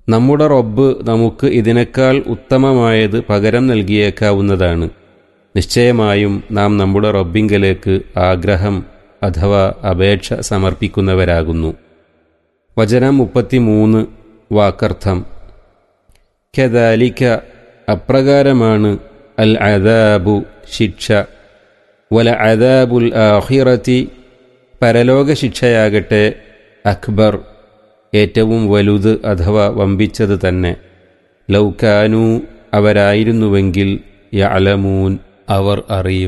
നമ്മുടെ റബ്ബ് നമുക്ക് ഇതിനേക്കാൾ ഉത്തമമായത് പകരം നൽകിയേക്കാവുന്നതാണ് നിശ്ചയമായും നാം നമ്മുടെ റബ്ബിങ്കലേക്ക് ആഗ്രഹം അഥവാ അപേക്ഷ സമർപ്പിക്കുന്നവരാകുന്നു വചനം മുപ്പത്തിമൂന്ന് വാക്കർത്ഥം കദാലിക്ക അപ്രകാരമാണ് അൽ അദാബു ശിക്ഷ വല അദാബുൽ ആഹിറത്തി പരലോക ശിക്ഷയാകട്ടെ അക്ബർ ഏറ്റവും വലുത് അഥവാ വമ്പിച്ചത് തന്നെ ലൗക്കാനു അവരായിരുന്നുവെങ്കിൽ യഅലമൂൻ അവർ അറിയും